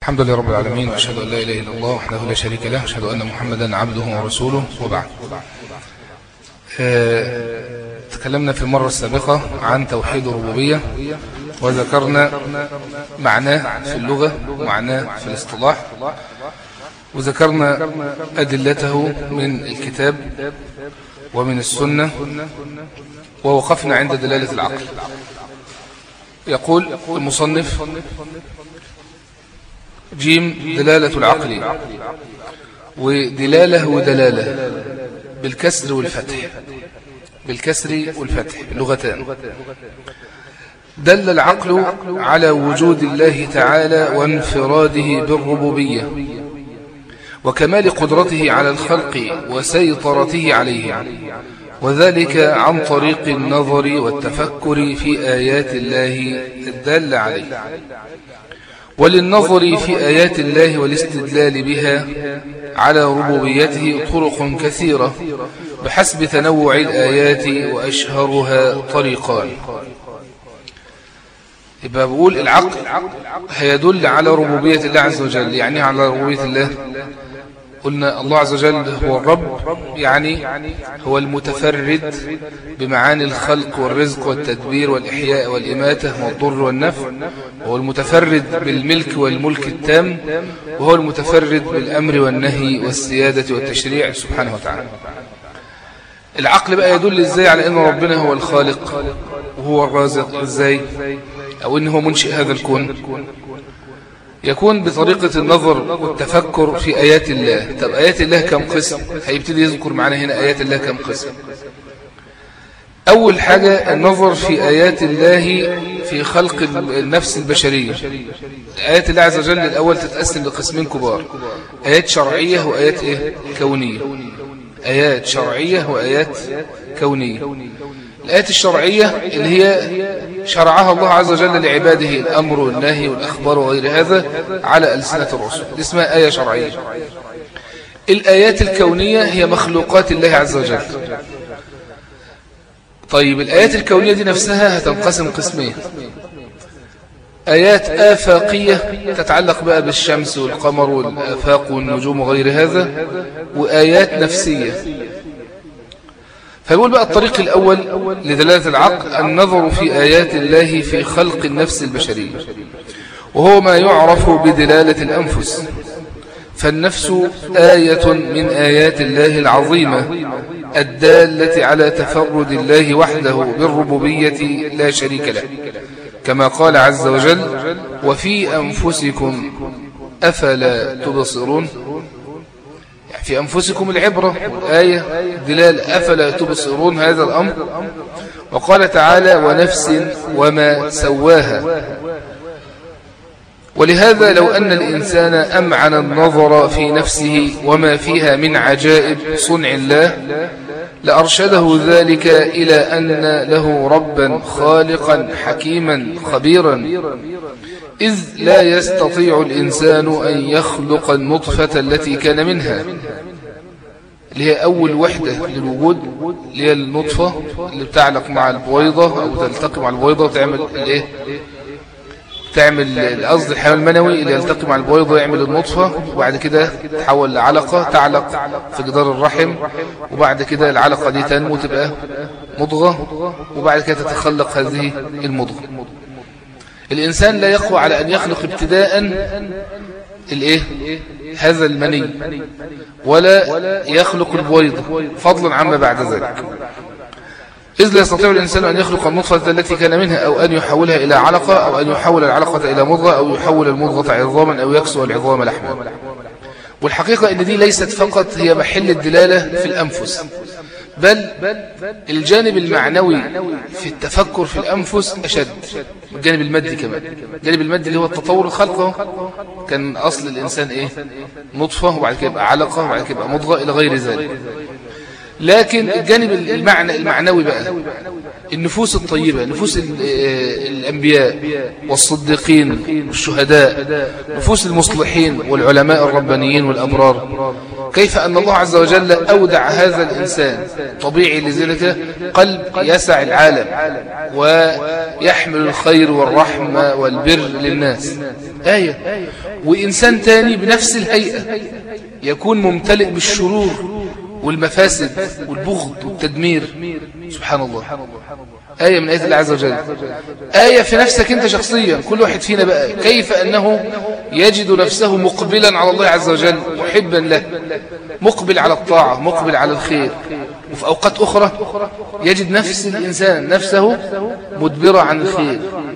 الحمد لله رب العالمين وأشهد أن لا إله إلا الله وحده لا شريك له وأشهد أن محمدا عبده ورسوله وبعد آه، تكلمنا في المرة السابقة عن توحيد الربوبية وذكرنا معناه في اللغة ومعناه في الاصطلاح وذكرنا أدلته من الكتاب ومن السنة ووقفنا عند دلالة العقل يقول المصنف جيم دلالة العقل ودلالة ودلالة بالكسر والفتح بالكسر والفتح لغتان دل العقل على وجود الله تعالى وانفراده بالربوبية وكمال قدرته على الخلق وسيطرته عليهم وذلك عن طريق النظر والتفكر في آيات الله الدالة عليه وللنظر في آيات الله والاستدلال بها على ربوبيته طرق كثيرة بحسب تنوع الآيات وأشهرها طريقان يبقى بقول العقل هيدل على ربوبية الله عز وجل يعني على ربوبية الله قلنا الله عز وجل هو الرب يعني هو المتفرد بمعاني الخلق والرزق والتدبير والإحياء والإماتة والضر والنفع وهو المتفرد بالملك والملك التام وهو المتفرد بالأمر والنهي والسيادة والتشريع سبحانه وتعالى العقل بقى يدل ازاي على ان ربنا هو الخالق وهو الرازق ازاي او ان هو منشئ هذا الكون يكون بطريقة النظر والتفكر في آيات الله طب آيات الله كم قسم هيبتدي يذكر معنا هنا آيات الله كم قسم أول حاجة النظر في آيات الله في خلق النفس البشرية آيات الله عز وجل الأول تتقسم لقسمين كبار آيات شرعية وآيات إيه؟ كونية آيات شرعية وآيات كونية الآيات الشرعية اللي هي شرعها الله عز وجل لعباده الأمر والنهي والأخبار وغير هذا على ألسنة الرسل دي اسمها آية شرعية الآيات الكونية هي مخلوقات الله عز وجل طيب الآيات الكونية دي نفسها هتنقسم قسمين آيات آفاقية تتعلق بقى بالشمس والقمر والآفاق والنجوم وغير هذا وآيات نفسية فيقول بقى الطريق الأول لدلالة العقل النظر في آيات الله في خلق النفس البشرية وهو ما يعرف بدلالة الأنفس فالنفس آية من آيات الله العظيمة الدالة على تفرد الله وحده بالربوبية لا شريك له كما قال عز وجل وفي أنفسكم أفلا تبصرون في أنفسكم العبرة آية دلال أفلا تبصرون هذا الأمر وقال تعالى ونفس وما سواها ولهذا لو أن الإنسان أمعن النظر في نفسه وما فيها من عجائب صنع الله لأرشده ذلك إلى أن له ربا خالقا حكيما خبيرا إذ لا يستطيع الإنسان أن يخلق النطفة التي كان منها اللي هي أول وحدة للوجود اللي هي النطفة اللي بتعلق مع البويضة أو تلتقي مع البويضة وتعمل الإيه تعمل قصد الحيوان المنوي اللي يلتقي مع البويضة يعمل النطفة وبعد كده تحول لعلقة تعلق في جدار الرحم وبعد كده العلقة دي تنمو تبقى مضغة وبعد كده تتخلق هذه المضغة الإنسان لا يقوى على أن يخلق ابتداء الايه هذا المني ولا يخلق البويضة فضلا عما بعد ذلك إذ لا يستطيع الإنسان أن يخلق النطفة التي كان منها أو أن يحولها إلى علقة أو أن يحول العلقة إلى مضغة أو يحول المضغة عظاما أو يكسو العظام لحما والحقيقة أن دي ليست فقط هي محل الدلالة في الأنفس بل الجانب المعنوي في التفكر في الأنفس أشد الجانب المادي كمان الجانب المادي اللي هو التطور الخلقه كان أصل الإنسان إيه نطفة وبعد كده يبقى علقة وبعد كده يبقى مضغة إلى غير ذلك لكن الجانب المعنى المعنوي بقى النفوس الطيبة نفوس الأنبياء والصديقين والشهداء نفوس المصلحين والعلماء الربانيين والأبرار كيف أن الله عز وجل أودع هذا الإنسان طبيعي لذلك قلب يسع العالم ويحمل الخير والرحمة والبر للناس آية وإنسان تاني بنفس الهيئة يكون ممتلئ بالشرور والمفاسد والبغض والتدمير سبحان الله آية من آيات الله عز وجل آية في نفسك أنت شخصيا كل واحد فينا بقى كيف أنه يجد نفسه مقبلا على الله عز وجل محبا له مقبل على الطاعة مقبل على الخير وفي أوقات أخرى يجد نفس الإنسان نفسه مدبرة عن الخير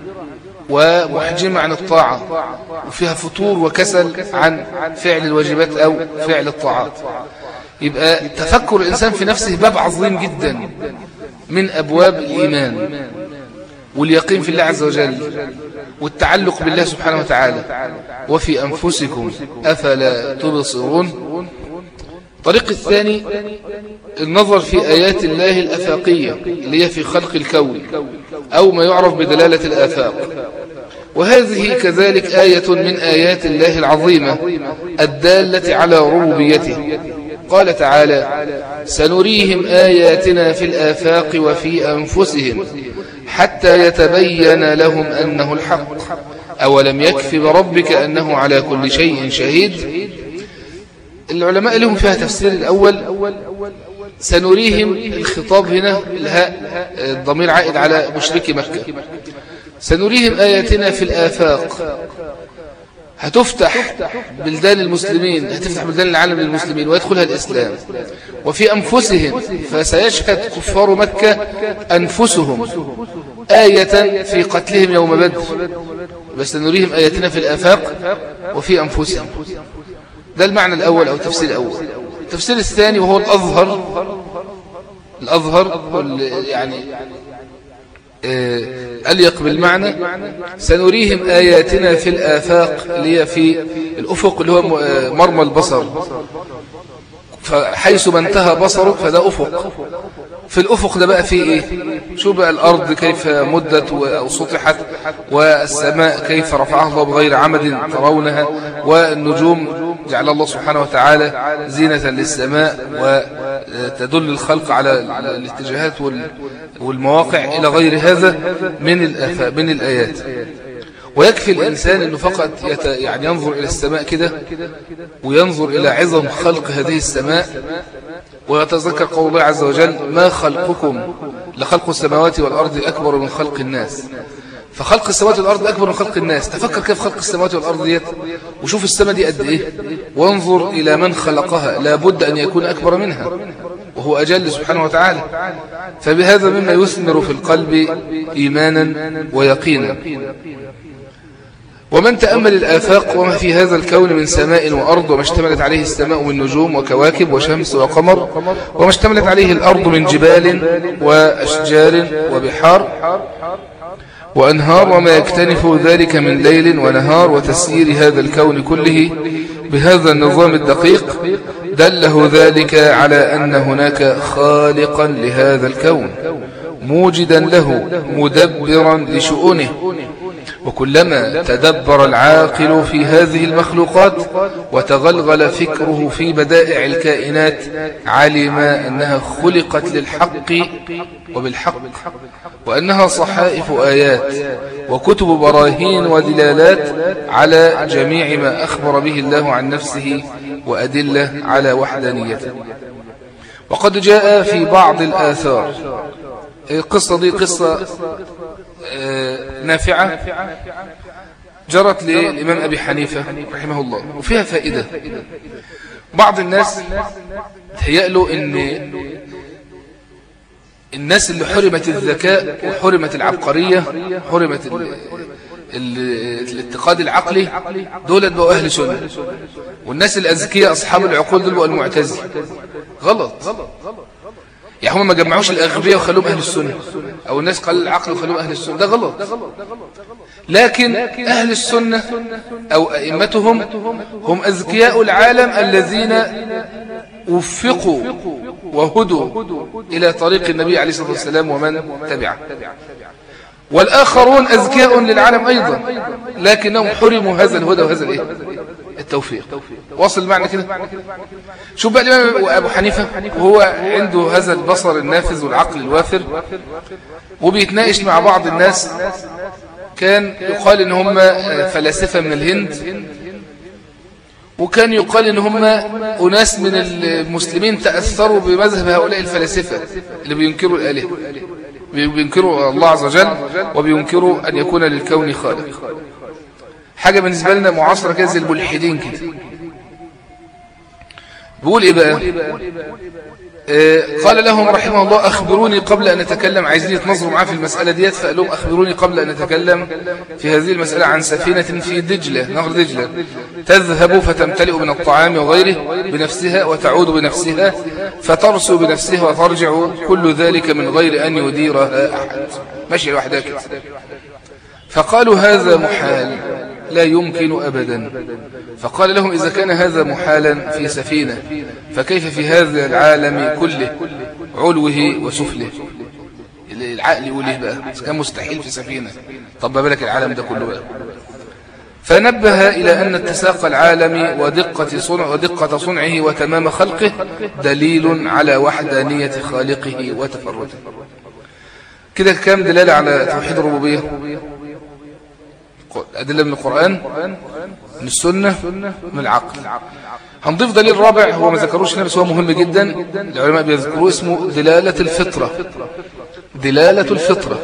ومحجمة عن الطاعة وفيها فتور وكسل عن فعل الواجبات أو فعل الطاعات يبقى تفكر الإنسان في نفسه باب عظيم جدا من أبواب الإيمان واليقين في الله عز وجل والتعلق بالله سبحانه وتعالى وفي أنفسكم أفلا تبصرون الطريق الثاني النظر في آيات الله الأفاقية اللي هي في خلق الكون أو ما يعرف بدلالة الآفاق وهذه كذلك آية من آيات الله العظيمة الدالة على ربوبيته قال تعالى سنريهم آياتنا في الآفاق وفي أنفسهم حتى يتبين لهم أنه الحق أولم يكف بربك أنه على كل شيء شهيد العلماء لهم فيها تفسير الأول سنريهم الخطاب هنا الهاء الضمير عائد على مشركي مكة سنريهم آياتنا في الآفاق هتفتح بلدان المسلمين هتفتح بلدان العالم للمسلمين ويدخلها الإسلام وفي أنفسهم فسيشهد كفار مكة أنفسهم آية في قتلهم يوم بدر بس نريهم آياتنا في الآفاق وفي أنفسهم ده المعنى الأول أو التفسير الأول التفسير الثاني وهو الأظهر الأظهر يعني آه، أليق بالمعنى سنريهم آياتنا في الآفاق اللي هي في الأفق اللي هو آه، مرمى البصر فحيث ما انتهى بصرك فده أفق في الأفق ده بقى فيه إيه شو بقى الأرض كيف مدت وسطحت والسماء كيف رفعها الله بغير عمد ترونها والنجوم جعل الله سبحانه وتعالى زينة للسماء وتدل الخلق على الاتجاهات والمواقع إلى غير هذا من من الآيات ويكفي الإنسان أنه فقط يت... يعني ينظر إلى السماء كده وينظر إلى عظم خلق هذه السماء ويتذكر قول الله عز وجل ما خلقكم لخلق السماوات والأرض أكبر من خلق الناس فخلق السماوات والأرض أكبر من خلق الناس تفكر كيف خلق السماوات والأرض ديت وشوف السماء دي قد إيه وانظر إلى من خلقها لابد أن يكون أكبر منها وهو أجل سبحانه وتعالى فبهذا مما يثمر في القلب إيمانا ويقينا ومن تأمل الآفاق وما في هذا الكون من سماء وأرض وما اشتملت عليه السماء من نجوم وكواكب وشمس وقمر وما اشتملت عليه الأرض من جبال وأشجار وبحار وأنهار وما يكتنف ذلك من ليل ونهار وتسيير هذا الكون كله بهذا النظام الدقيق دله ذلك على أن هناك خالقا لهذا الكون موجدا له مدبرا لشؤونه وكلما تدبر العاقل في هذه المخلوقات وتغلغل فكره في بدائع الكائنات علم أنها خلقت للحق وبالحق وأنها صحائف آيات وكتب براهين ودلالات على جميع ما أخبر به الله عن نفسه وأدلة على وحدانيته وقد جاء في بعض الآثار القصة دي قصة آه، نافعة جرت للإمام أبي حنيفة رحمه الله وفيها فائدة بعض الناس تهيأ له أن الناس اللي حرمت الذكاء وحرمت العبقرية حرمت الاتقاد العقلي دول بقوا أهل سنة والناس الأذكياء أصحاب العقول دول بقوا المعتزل غلط يعني هم ما جمعوش الأغبياء وخلوهم أهل السنة أو الناس قال العقل وخلوهم أهل السنة ده غلط لكن أهل السنة أو أئمتهم هم أذكياء العالم الذين وفقوا وهدوا إلى طريق النبي عليه الصلاة والسلام ومن تبعه والآخرون أذكياء للعالم أيضا لكنهم حرموا هذا الهدى وهذا الإيه؟ التوفيق واصل معنى كده شوف بقى الإمام أبو حنيفة وهو عنده هذا البصر النافذ والعقل الوافر وبيتناقش مع بعض الناس كان يقال ان هم فلاسفة من الهند وكان يقال ان هم أناس من المسلمين تأثروا بمذهب هؤلاء الفلاسفة اللي بينكروا الآلهة بينكروا الله عز وجل وبينكروا أن يكون للكون خالق حاجة بالنسبة لنا معاصرة كده زي الملحدين كده بيقول إيه بقى آه، قال لهم رحمه الله أخبروني قبل أن نتكلم عايزين يتنظروا معاه في المسألة ديت فقال لهم أخبروني قبل أن نتكلم في هذه المسألة عن سفينة في دجلة نهر دجلة تذهب فتمتلئ من الطعام وغيره بنفسها وتعود بنفسها فترسو بنفسها وترجع كل ذلك من غير أن يديرها أحد ماشي لوحدها كده فقالوا هذا محال لا يمكن أبدا فقال لهم إذا كان هذا محالا في سفينة فكيف في هذا العالم كله علوه وسفله العقل يقول إيه بقى كان مستحيل في سفينة طب ما بالك العالم ده كله بقى فنبه إلى أن اتساق العالم ودقة, صنع ودقة صنعه وتمام خلقه دليل على وحدانية خالقه وتفرده كده كام دلالة على توحيد الربوبية أدلة من القرآن من السنة من العقل هنضيف دليل رابع هو ما ذكروش هنا بس هو مهم جدا العلماء بيذكروه اسمه دلالة الفطرة دلالة الفطرة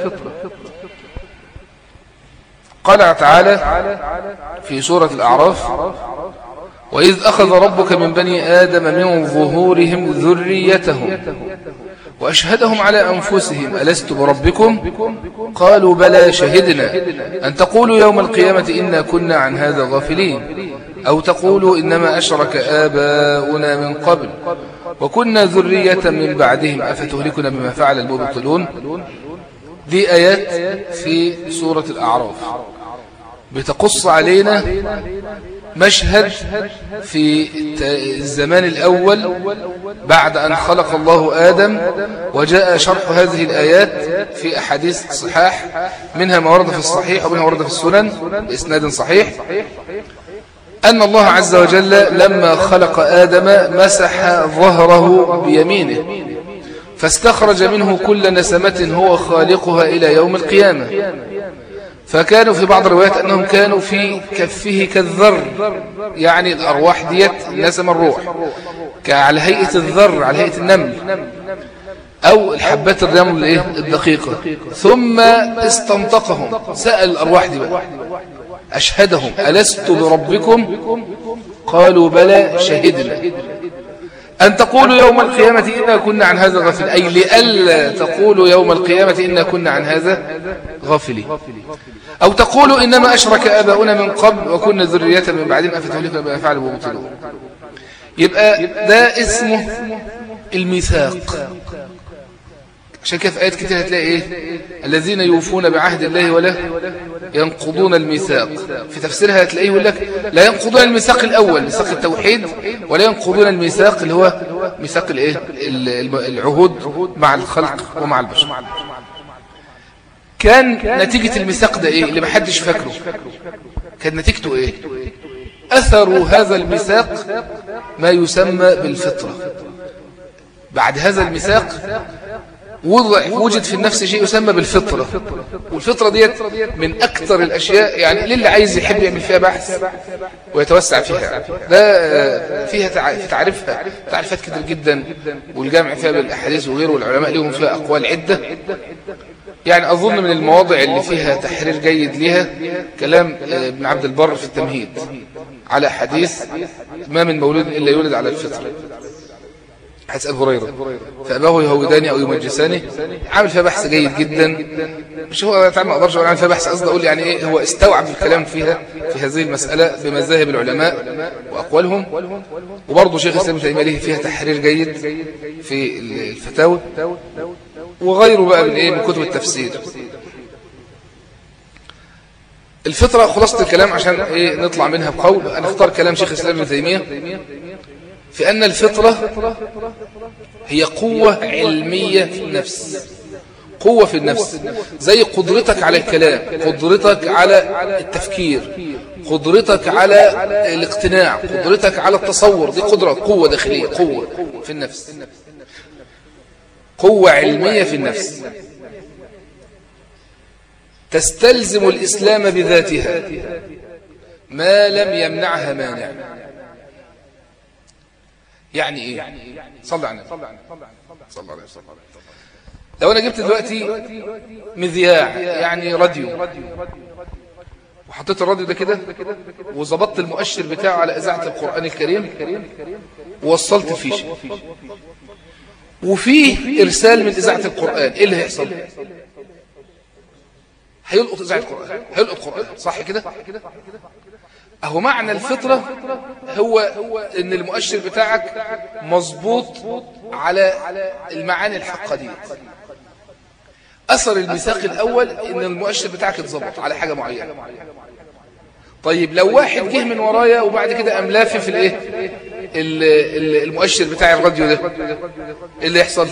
قال تعالى في سورة الأعراف وإذ أخذ ربك من بني آدم من ظهورهم ذريتهم وأشهدهم على أنفسهم ألست بربكم قالوا بلى شهدنا أن تقولوا يوم القيامة إنا كنا عن هذا غافلين أو تقولوا إنما أشرك آباؤنا من قبل وكنا ذرية من بعدهم أفتهلكنا بما فعل المبطلون دي آيات في سورة الأعراف بتقص علينا مشهد في الزمان الأول بعد أن خلق الله آدم وجاء شرح هذه الآيات في أحاديث صحاح منها ما ورد في الصحيح ومنها ورد في السنن بإسناد صحيح أن الله عز وجل لما خلق آدم مسح ظهره بيمينه فاستخرج منه كل نسمة هو خالقها إلى يوم القيامة فكانوا في بعض الروايات أنهم كانوا في كفه كالذر يعني الأرواح ديت نسم الروح على هيئة الذر على هيئة النمل أو الحبات الرمل الدقيقة ثم استنطقهم سأل الأرواح دي بقى أشهدهم ألست بربكم قالوا بلى شهدنا أن تقولوا يوم القيامة إنا كنا عن هذا غافل أي لألا تقولوا يوم القيامة إنا كنا عن هذا غافلين أو تقولوا إنما أشرك آباؤنا من قبل وكنا ذرية من بعدهم أفتهلكنا بما فعلوا ومبطلون يبقى ده اسمه الميثاق عشان كده في آيات كتير هتلاقي إيه الذين يوفون بعهد الله ولا ينقضون الميثاق في تفسيرها هتلاقيه يقول لك لا ينقضون الميثاق الأول ميثاق التوحيد ولا ينقضون الميثاق اللي هو ميثاق الإيه العهود مع الخلق ومع البشر كان نتيجة الميثاق ده إيه اللي محدش فاكره كان نتيجته إيه أثر هذا الميثاق ما يسمى بالفطرة بعد هذا الميثاق وضع وجد في النفس شيء يسمى بالفطرة والفطرة ديت من أكثر الأشياء يعني للي عايز يحب يعمل فيها بحث ويتوسع فيها ده فيها تعرفها تعرفات كتير جدا والجامع فيها بالأحاديث وغيره والعلماء لهم فيها أقوال عدة يعني أظن من المواضع اللي فيها تحرير جيد لها كلام ابن عبد البر في التمهيد على حديث ما من مولود إلا يولد على الفطرة حديث أبو هريرة فأباه يهوداني أو يمجساني عامل فيها بحث جيد جدا مش هو تعمل ما أقدرش أقول عامل فيها بحث قصدي أقول يعني إيه هو استوعب الكلام فيها في هذه المسألة بمذاهب العلماء وأقوالهم وبرضه شيخ الإسلام تيمية فيها تحرير جيد في الفتاوى وغيره بقى من إيه من كتب التفسير الفطرة خلاصة الكلام عشان إيه نطلع منها بقول أنا اختار كلام شيخ الإسلام ابن تيمية في أن الفطرة هي قوة علمية في النفس قوة في النفس زي قدرتك على الكلام قدرتك على التفكير قدرتك على الاقتناع قدرتك على التصور دي قدرة قوة داخلية قوة في النفس قوة علمية في النفس تستلزم الإسلام بذاتها ما لم يمنعها مانع يعني ايه صلى على النبي صلى الله عليه وسلم لو انا جبت دلوقتي مذياع يعني راديو وحطيت الراديو ده كده وظبطت المؤشر بتاعه على اذاعه القران الكريم ووصلت الفيشه وفيه ارسال من اذاعه القران ايه اللي هيحصل هيلقط اذاعه القران هيلقط قران صح كده اهو معنى الفطرة هو ان المؤشر بتاعك مظبوط على المعاني الحقة دي اثر الميثاق الاول ان المؤشر بتاعك اتظبط على حاجة معينة طيب لو واحد جه من ورايا وبعد كده قام لافف الايه المؤشر بتاع الراديو ده ايه اللي يحصل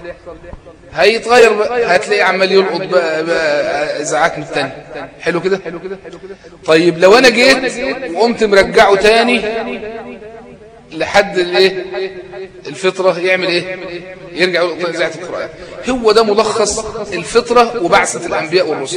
هيتغير بقى هتلاقيه عمال يلقط بقى, بقى ازعاج من التاني حلو كده طيب لو انا جيت وقمت مرجعه تاني لحد الايه الفطره يعمل ايه يرجع يلقط اذاعه القران هو ده ملخص الفطره وبعثه الانبياء والرسل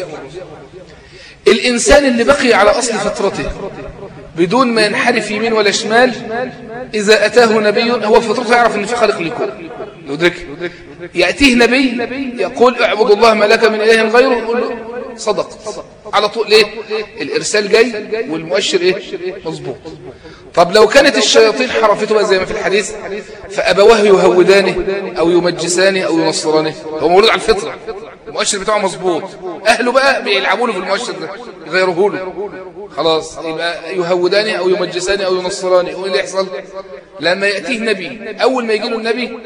الانسان اللي بقي على اصل فطرته بدون ما ينحرف يمين ولا شمال إذا أتاه نبي هو فطرته يعرف أن في خالق لكل يدرك يأتيه نبي يقول اعبد الله ما لك من إله غيره يقول له صدق على طول ليه الإرسال جاي والمؤشر إيه مظبوط طب لو كانت الشياطين حرفته بقى زي ما في الحديث فأبواه يهودانه أو يمجسانه أو ينصرانه هو مولود على الفطرة المؤشر بتاعه مظبوط أهله بقى بيلعبوا له في المؤشر ده يغيروه له خلاص يبقى يهودانه أو يمجسانه أو ينصرانه ايه اللي يحصل لما يأتيه نبي أول ما يجي له النبي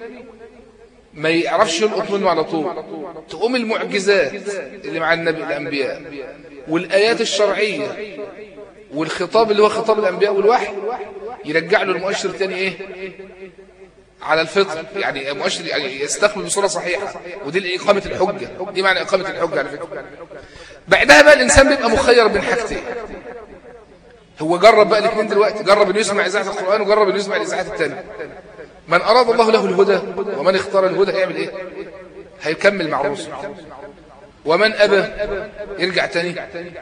ما يعرفش يلقط منه على طول تقوم المعجزات اللي مع النبي الأنبياء والآيات الشرعية والخطاب اللي هو خطاب الأنبياء والوحي يرجع له المؤشر تاني إيه على الفطر يعني مؤشر يعني يستقبل بصورة صحيحة ودي إقامة الحجة دي معنى إقامة الحجة على فكرة بعدها بقى الإنسان بيبقى مخير بين حاجتين هو جرب بقى الاثنين دلوقتي جرب انه يسمع اذاعه القران وجرب انه يسمع الاذاعات الثانيه من اراد الله له الهدى ومن اختار الهدى هيعمل ايه هيكمل مع الرسل ومن ابى يرجع تاني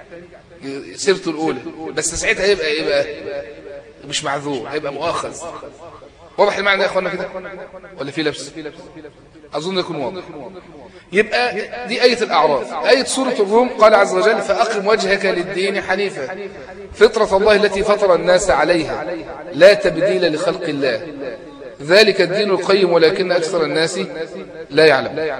سيرته الاولى بس ساعتها هيبقى يبقى مش معذور هيبقى مؤاخذ واضح المعنى ده يا اخوانا كده ولا في لبس اظن يكون واضح يبقى دي آية الأعراف آية سورة الروم قال عز وجل فأقم وجهك للدين حنيفا فطرة الله التي فطر الناس عليها لا تبديل لخلق الله ذلك الدين القيم ولكن أكثر الناس لا يعلم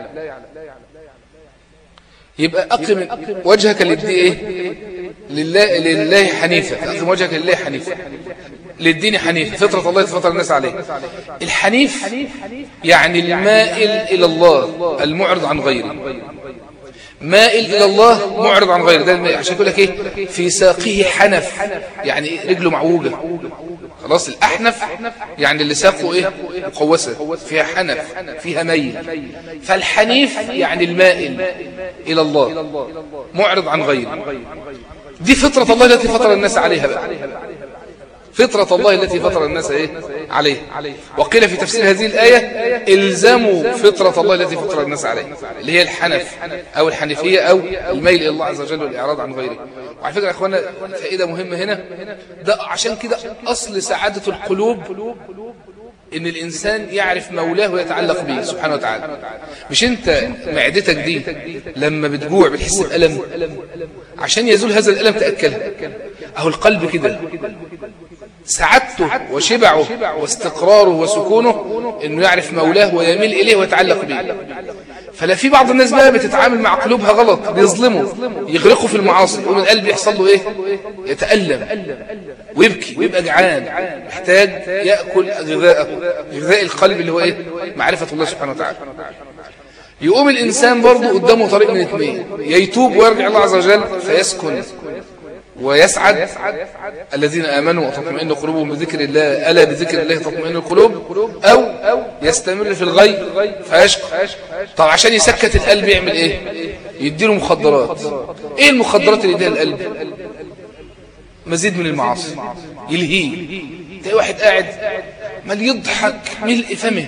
يبقى أقم وجهك للدين إيه؟ لله, لله حنيفا أقم وجهك لله حنيفا للدين حنيف فطرة الله فطر الناس عليه الحنيف يعني المائل إلى الله المعرض عن غيره مائل إلى الله معرض عن غيره ده عشان يقول لك إيه في ساقه حنف يعني رجله معوجة خلاص الأحنف يعني اللي ساقه إيه مقوسة فيها حنف فيها ميل فالحنيف يعني المائل إلى الله معرض عن غيره دي فطرة الله التي فطر الناس عليها بقى فطرة الله التي فطر الناس إيه؟ عليه وقيل في تفسير هذه الآية إلزموا فطرة الله التي فطر الناس عليه اللي هي الحنف أو الحنفية أو الميل إلى الله عز وجل والإعراض عن غيره وعلى فكرة يا أخوانا فائدة مهمة هنا ده عشان كده أصل سعادة القلوب ان الانسان يعرف مولاه ويتعلق به سبحانه وتعالى مش انت معدتك دي لما بتجوع بتحس بألم عشان يزول هذا الألم تأكلها اهو القلب كده سعادته وشبعه واستقراره وسكونه انه يعرف مولاه ويميل اليه ويتعلق به فلا في بعض الناس بقى بتتعامل مع قلوبها غلط بيظلموا يغرقوا في المعاصي يقوم القلب يحصل له ايه يتألم ويبكي ويبقى جعان محتاج يأكل غذاءه غذاء القلب اللي هو ايه معرفة الله سبحانه وتعالى يقوم الإنسان برضه قدامه طريق من اثنين يتوب ويرجع الله عز وجل فيسكن ويسعد الذين آمنوا وتطمئن قلوبهم بذكر الله ألا بذكر الله تطمئن القلوب أو يستمر في الغي فيشقى طب عشان يسكت القلب يعمل إيه يديله مخدرات إيه المخدرات اللي يديها القلب مزيد من المعاصي يلهيه تلاقي واحد قاعد مال يضحك ملء فمه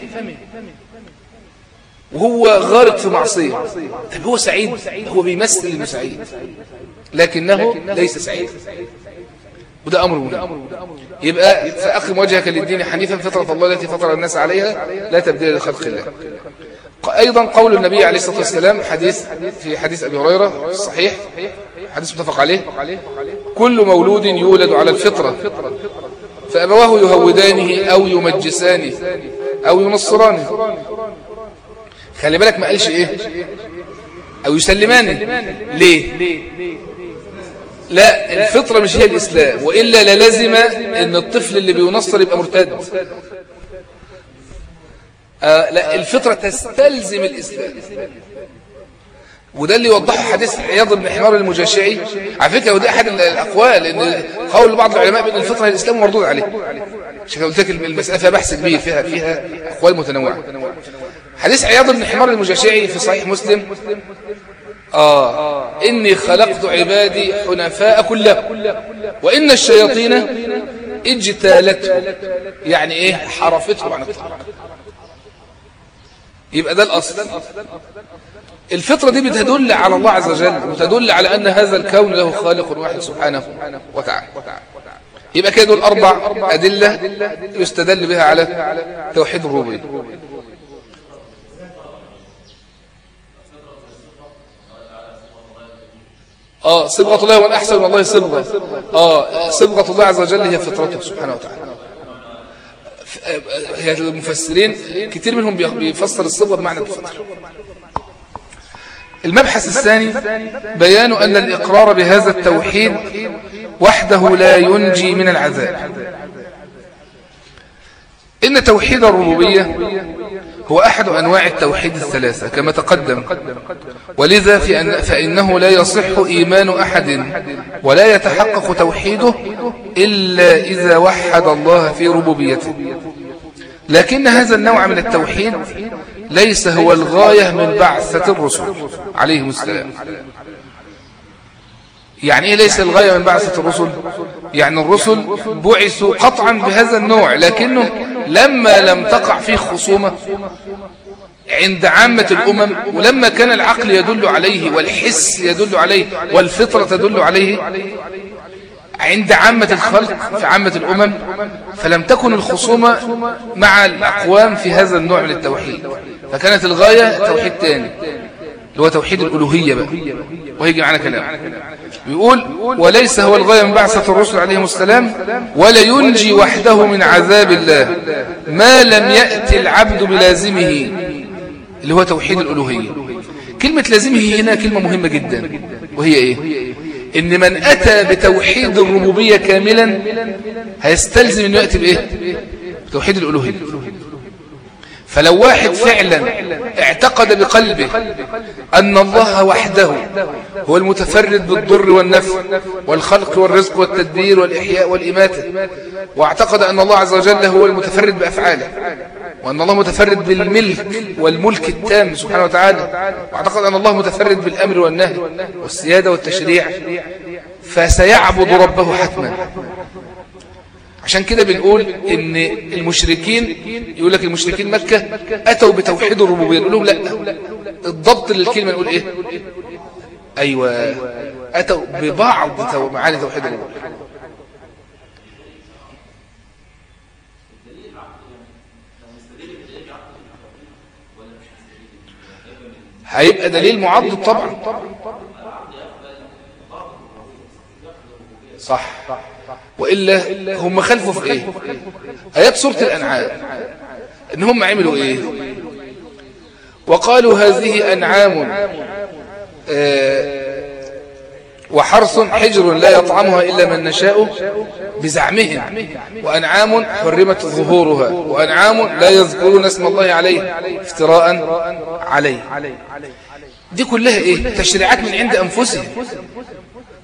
وهو غارق في معصية طب هو سعيد هو بيمثل انه سعيد لكنه ليس سعيد وده أمر مهم يبقى فأقم وجهك للدين حنيفا فطرة الله التي فطر الناس عليها لا تبديل لخلق الله أيضا قول النبي عليه الصلاة والسلام حديث في حديث أبي هريرة الصحيح حديث متفق عليه كل مولود يولد على الفطرة فأبواه يهودانه أو يمجسانه أو ينصرانه خلي بالك ما قالش إيه أو يسلمانه ليه لا الفطرة مش هي الإسلام وإلا للزم أن الطفل اللي بينصر يبقى مرتد آه لا الفطرة تستلزم الإسلام وده اللي يوضحه حديث عياض بن حمار المجاشعي على فكرة وده أحد الأقوال إن قول بعض العلماء بأن الفطرة الإسلام مردود عليه عشان قلت لك المسألة فيها بحث كبير فيها فيها أقوال متنوعة حديث عياض بن حمار المجاشعي في صحيح مسلم آه إني خلقت عبادي حنفاء كلهم وإن الشياطين اجتالته يعني إيه حرفته عن الطاعة يبقى ده الأصل الفطرة دي بتدل على الله عز وجل وتدل على أن هذا الكون له خالق واحد سبحانه وتعالى يبقى كده دول أربع أدلة يستدل بها على توحيد الربوبية آه صبغة الله ومن أحسن من الله صبغة آه صبغة الله عز وجل هي فطرته سبحانه وتعالى هي المفسرين كتير منهم بيفسر الصبغة بمعنى الفطر المبحث الثاني بيان أن الإقرار بهذا التوحيد وحده لا ينجي من العذاب إن توحيد الربوبية هو أحد أنواع التوحيد الثلاثة كما تقدم ولذا في أن فإنه لا يصح إيمان أحد ولا يتحقق توحيده إلا إذا وحد الله في ربوبيته لكن هذا النوع من التوحيد ليس هو الغاية من بعثة الرسل عليهم السلام يعني ايه ليس الغاية من بعثة الرسل يعني الرسل بعثوا قطعا بهذا النوع لكنه لما لم تقع فيه خصومة عند عامة الأمم ولما كان العقل يدل عليه والحس يدل عليه والفطرة تدل عليه عند عامة الخلق في عامة الأمم فلم تكن الخصومة مع الأقوام في هذا النوع من التوحيد فكانت الغاية توحيد تاني اللي هو توحيد الألوهية بقى وهيجي معنا كلام بيقول وليس هو الغاية من بعثة الرسل عليهم السلام ولا ينجي وحده من عذاب الله ما لم يأتي العبد بلازمه اللي هو توحيد الألوهية كلمة لازمه هنا كلمة مهمة جدا وهي ايه ان من اتى بتوحيد الربوبية كاملا هيستلزم انه يأتي بايه توحيد الألوهية فلو واحد فعلا اعتقد بقلبه أن الله وحده هو المتفرد بالضر والنفع والخلق والرزق والتدبير والإحياء والإماتة واعتقد أن الله عز وجل هو المتفرد بأفعاله وأن الله متفرد بالملك والملك التام سبحانه وتعالى واعتقد أن الله متفرد بالأمر والنهي والسيادة والتشريع فسيعبد ربه حتما عشان كده بنقول ان المشركين يقول لك المشركين مكة اتوا بتوحيد الربوبية نقول لهم لا الضبط للكلمة نقول ايه ايوه اتوا ببعض معاني توحيد الربوبية هيبقى دليل معضد طبعا صح وإلا هم خلفوا في إيه آيات سورة الأنعام إن هم عملوا إيه وقالوا هذه أنعام آه وحرث حجر لا يطعمها إلا من نشاء بزعمهم وأنعام حرمت ظهورها وأنعام لا يذكرون اسم الله عليه افتراء عليه دي كلها إيه تشريعات من عند أنفسهم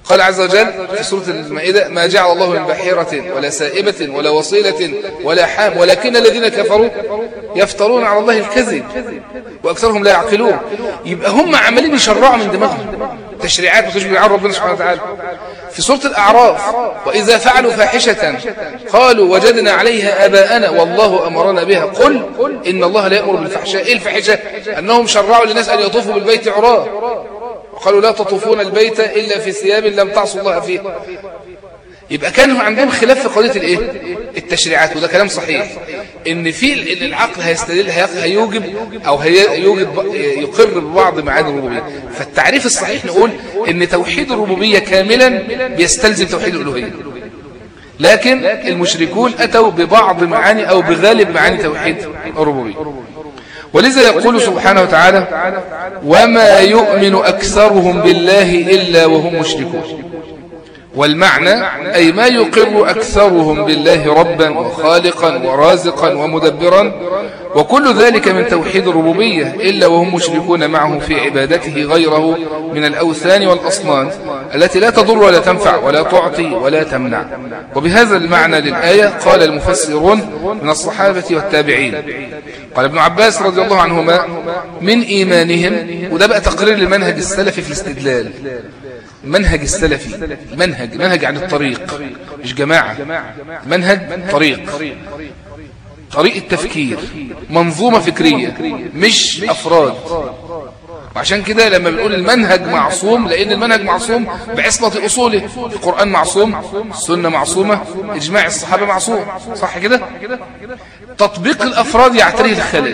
قال عز وجل في سورة المائدة ما جعل الله من بحيرة ولا سائبة ولا وصيلة ولا حام ولكن الذين كفروا يفترون على الله الكذب وأكثرهم لا يعقلون يبقى هم عمالين يشرعوا من دماغهم تشريعات وتشبه عن ربنا سبحانه وتعالى في سورة الأعراف وإذا فعلوا فاحشة قالوا وجدنا عليها أباءنا والله أمرنا بها قل إن الله لا يأمر بالفحشاء إيه الفحشة أنهم شرعوا للناس أن يطوفوا بالبيت عراه وقالوا لا تطوفون البيت إلا في ثياب لم تعصوا الله فيه يبقى كان عندهم خلاف في قضيه الايه التشريعات وده كلام صحيح ان في العقل هيستدل هيوجب او هيوجب يقر ببعض معاني الربوبيه فالتعريف الصحيح نقول ان توحيد الربوبيه كاملا بيستلزم توحيد الالوهيه لكن المشركون اتوا ببعض معاني او بغالب معاني توحيد الربوبيه ولذا يقول سبحانه وتعالى وما يؤمن أكثرهم بالله إلا وهم مشركون والمعنى أي ما يقر أكثرهم بالله ربا وخالقا ورازقا ومدبرا وكل ذلك من توحيد الربوبية إلا وهم مشركون معه في عبادته غيره من الأوثان والأصنام التي لا تضر ولا تنفع ولا تعطي ولا تمنع وبهذا المعنى للآية قال المفسرون من الصحابة والتابعين قال ابن عباس رضي الله عنهما من إيمانهم وده بقى تقرير للمنهج السلفي في الاستدلال منهج السلفي منهج منهج عن الطريق مش جماعة منهج طريق طريق التفكير منظومة فكرية مش أفراد وعشان كده لما بنقول المنهج معصوم لأن المنهج معصوم بعصمة أصوله القرآن معصوم السنة معصومة إجماع الصحابة معصوم صح كده تطبيق الأفراد يعتريه الخلل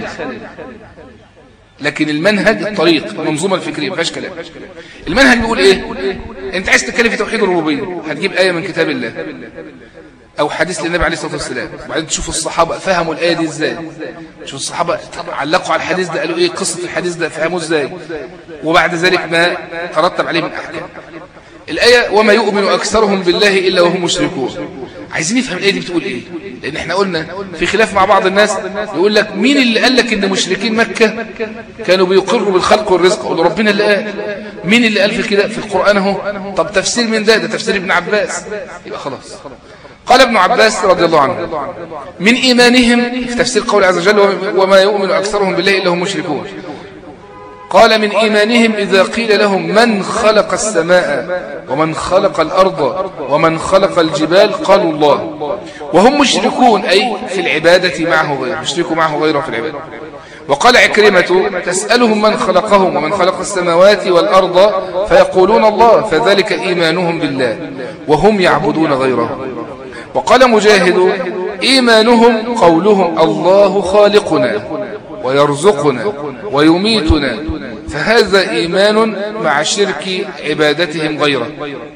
لكن المنهج الطريق المنظومة الفكرية ما فيهاش كلام المنهج بيقول ايه انت عايز تتكلم في توحيد الربوبيه هتجيب آية من كتاب الله او حديث للنبي عليه الصلاة والسلام وبعدين تشوف الصحابة فهموا الآية دي ازاي تشوف الصحابة علقوا على الحديث ده قالوا ايه قصة الحديث ده فهموه ازاي وبعد ذلك ما ترتب عليه من احكام الآية وما يؤمن أكثرهم بالله إلا وهم مشركون عايزين نفهم الآية دي بتقول إيه لأن احنا قلنا في خلاف مع بعض الناس يقول لك مين اللي قال لك إن مشركين مكة كانوا بيقروا بالخلق والرزق قولوا ربنا اللي قال مين اللي قال في كده في القرآن اهو طب تفسير من ده ده تفسير ابن عباس يبقى خلاص قال ابن عباس رضي الله عنه من إيمانهم في تفسير قول عز وجل وما يؤمن أكثرهم بالله إلا هم مشركون قال من إيمانهم إذا قيل لهم من خلق السماء ومن خلق الأرض ومن خلق الجبال قالوا الله وهم مشركون أي في العبادة معه غيره مشركوا معه غيره في العبادة وقال عكرمة تسألهم من خلقهم ومن خلق السماوات والأرض فيقولون الله فذلك إيمانهم بالله وهم يعبدون غيره وقال مجاهد إيمانهم قولهم الله خالقنا ويرزقنا ويميتنا فهذا إيمان مع شرك عبادتهم غيره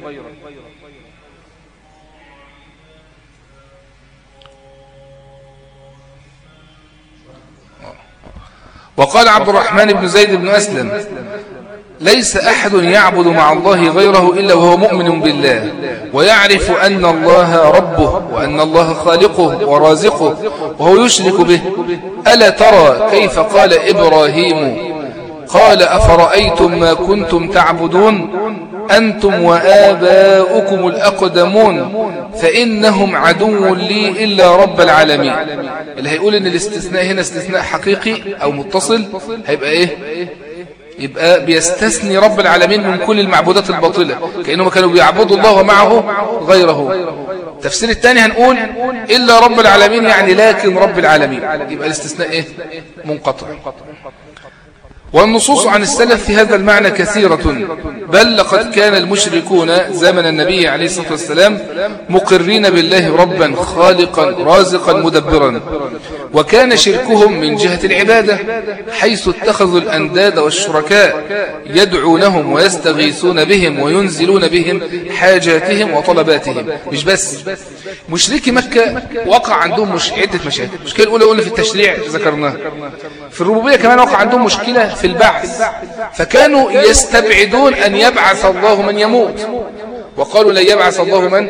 وقال عبد الرحمن بن زيد بن أسلم ليس أحد يعبد مع الله غيره إلا وهو مؤمن بالله ويعرف أن الله ربه وأن الله خالقه ورازقه وهو يشرك به ألا ترى كيف قال إبراهيم قال أفرأيتم ما كنتم تعبدون أنتم وآباؤكم الأقدمون فإنهم عدو لي إلا رب العالمين اللي هيقول إن الاستثناء هنا استثناء حقيقي أو متصل هيبقى إيه يبقى بيستثني رب العالمين من كل المعبودات الباطلة كأنهم كانوا بيعبدوا الله ومعه غيره التفسير الثاني هنقول إلا رب العالمين يعني لكن رب العالمين يبقى الاستثناء إيه منقطع والنصوص عن السلف في هذا المعنى كثيرة بل لقد كان المشركون زمن النبي عليه الصلاة والسلام مقرين بالله ربا خالقا رازقا مدبرا وكان شركهم من جهة العبادة حيث اتخذوا الأنداد والشركاء يدعونهم ويستغيثون بهم وينزلون بهم حاجاتهم وطلباتهم مش بس مشركي مكة وقع عندهم مش عدة مشاكل المشكلة الأولى قلنا في التشريع ذكرناها في الربوبية كمان وقع عندهم مشكلة في البعث فكانوا يستبعدون أن يبعث الله من يموت وقالوا لا يبعث الله من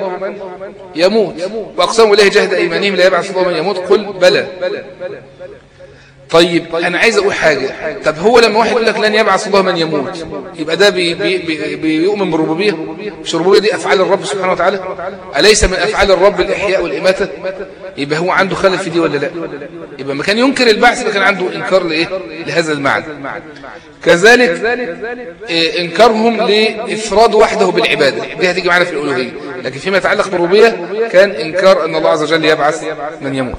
يموت وأقسموا الله جهد أيمانهم لا يبعث الله من يموت قل بلى طيب انا عايز اقول حاجة طب هو لما واحد يقول لك لن يبعث الله من يموت يبقى ده بي بي بي بيؤمن بالربوبيه مش الربوبيه دي افعال الرب سبحانه وتعالى اليس من افعال الرب الاحياء والاماته يبقى هو عنده خلل في دي ولا لا يبقى ما كان ينكر البعث يبقى كان عنده انكار لايه لهذا المعنى كذلك إيه انكارهم لافراد وحده بالعباده دي هتيجي معانا في الالوهيه لكن فيما يتعلق بالربوبيه كان انكار ان الله عز وجل يبعث من يموت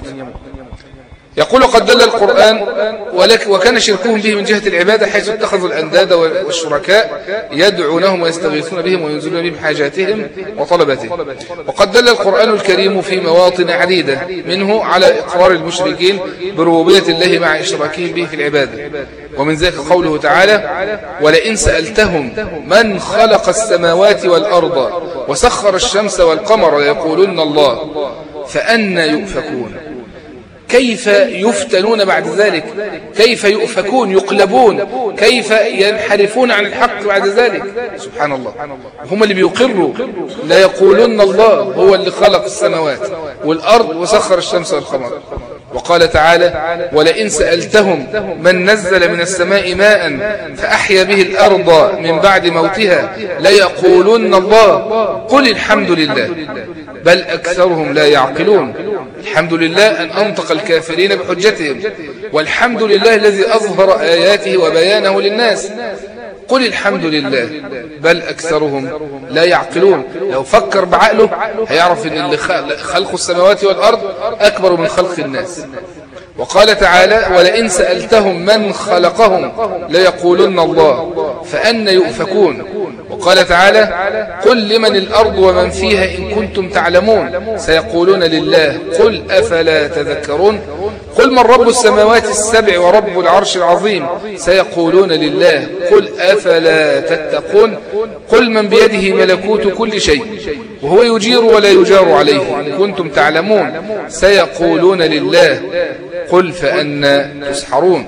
يقول قد دل القرآن ولك وكان شركهم به من جهة العبادة حيث اتخذوا الأنداد والشركاء يدعونهم ويستغيثون بهم وينزلون بهم حاجاتهم وطلباتهم وقد دل القرآن الكريم في مواطن عديدة منه على إقرار المشركين بربوبية الله مع إشراكهم به في العبادة ومن ذلك قوله تعالى ولئن سألتهم من خلق السماوات والأرض وسخر الشمس والقمر ليقولن الله فأنا يؤفكون كيف يفتنون بعد ذلك كيف يؤفكون يقلبون كيف ينحرفون عن الحق بعد ذلك سبحان الله هم اللي بيقروا لا يقولون الله هو اللي خلق السماوات والأرض وسخر الشمس والقمر وقال تعالى ولئن سألتهم من نزل من السماء ماء فأحيا به الأرض من بعد موتها ليقولن الله قل الحمد لله بل أكثرهم لا يعقلون الحمد لله أن أنطق الكافرين بحجتهم والحمد لله الذي أظهر آياته وبيانه للناس قل الحمد لله بل أكثرهم لا يعقلون لو فكر بعقله هيعرف أن اللي خلق السماوات والأرض أكبر من خلق الناس وقال تعالى ولئن سألتهم من خلقهم ليقولن الله فأن يؤفكون وقال تعالى قل لمن الأرض ومن فيها إن كنتم تعلمون سيقولون لله قل أفلا تذكرون قل من رب السماوات السبع ورب العرش العظيم سيقولون لله قل أفلا تتقون قل من بيده ملكوت كل شيء وهو يجير ولا يجار عليه إن كنتم تعلمون سيقولون لله قل فأنا تسحرون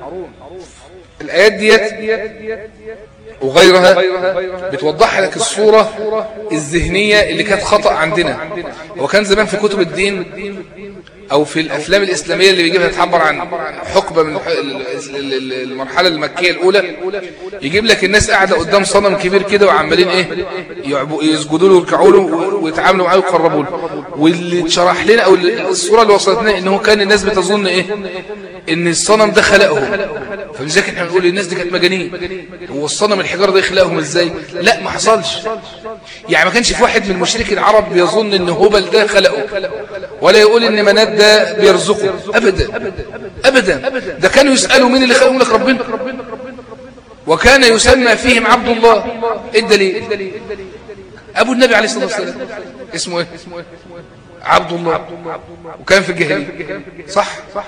الآيات ديت وغيرها بتوضح لك الصورة الذهنية اللي كانت خطأ عندنا وكان زمان في كتب الدين او في الافلام الاسلاميه اللي بيجيبها تعبر عن حقبه من المرحله المكيه الاولى يجيب لك الناس قاعده قدام صنم كبير كده وعمالين ايه يسجدوا له ويركعوا له ويتعاملوا معاه ويقربوا له واللي اتشرح لنا او الصوره اللي وصلتنا ان هو كان الناس بتظن ايه ان الصنم ده خلقهم فلذلك احنا بنقول الناس دي كانت مجانين هو الصنم الحجاره ده يخلقهم ازاي لا ما حصلش يعني ما كانش في واحد من مشركي العرب بيظن ان هبل ده خلقه ولا يقول ان مناد ده بيرزقه ابدا ابدا ده كانوا يسالوا مين اللي خلقهم لك ربنا وكان يسمى فيهم عبد الله ايه الدليل ابو النبي عليه الصلاه والسلام اسمه ايه عبد الله وكان في الجاهليه صح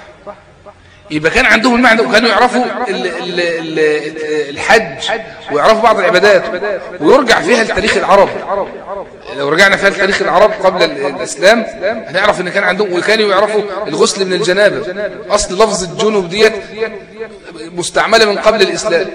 يبقى كان عندهم المعنى وكانوا يعرفوا ال ال ال الحج ويعرفوا بعض العبادات ويرجع فيها لتاريخ العرب لو رجعنا فيها لتاريخ العرب قبل الإسلام هنعرف ان كان عندهم وكانوا يعرفوا الغسل من الجنابة أصل لفظ الجنوب ديت مستعملة من قبل الإسلام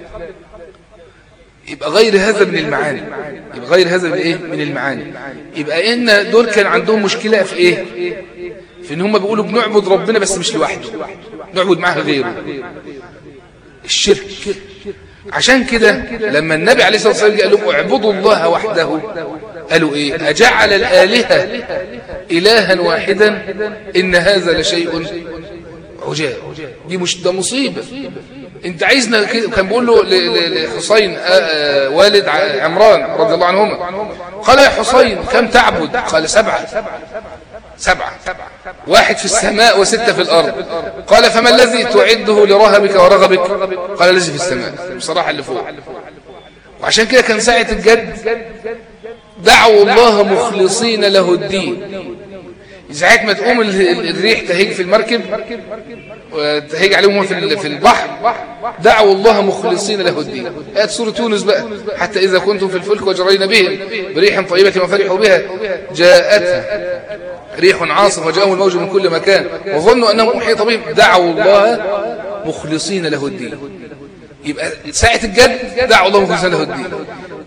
يبقى غير هذا من المعاني يبقى غير هذا من ايه من المعاني يبقى ان دول كان عندهم مشكلة في ايه في ان هم بيقولوا بنعبد ربنا بس مش لوحده نعبد معه غيره الشرك عشان كده لما النبي عليه الصلاة والسلام قال لهم اعبدوا الله وحده قالوا ايه اجعل الآلهة إلها واحدا إن هذا لشيء عجاب دي مش ده مصيبة انت عايزنا كان بيقول له لحسين والد عمران رضي الله عنهما قال يا حسين كم تعبد قال سبعة سبعة واحد في السماء وستة في الأرض قال فما الذي تعده لرهبك ورغبك قال الذي في السماء بصراحة اللي فوق وعشان كده كان ساعة الجد دعوا الله مخلصين له الدين ساعة ما تقوم الريح تهيج في المركب وتهيج عليهم في البحر دعوا الله مخلصين له الدين آيات سورة يونس بقى حتى إذا كنتم في الفلك وجرين بهم بريح طيبة وفرحوا بها جاءتها ريح عاصف وجاءهم الموج من كل مكان وظنوا أنهم محيط بهم دعوا الله مخلصين له الدين يبقى ساعة الجد دعوا الله مخلصين له الدين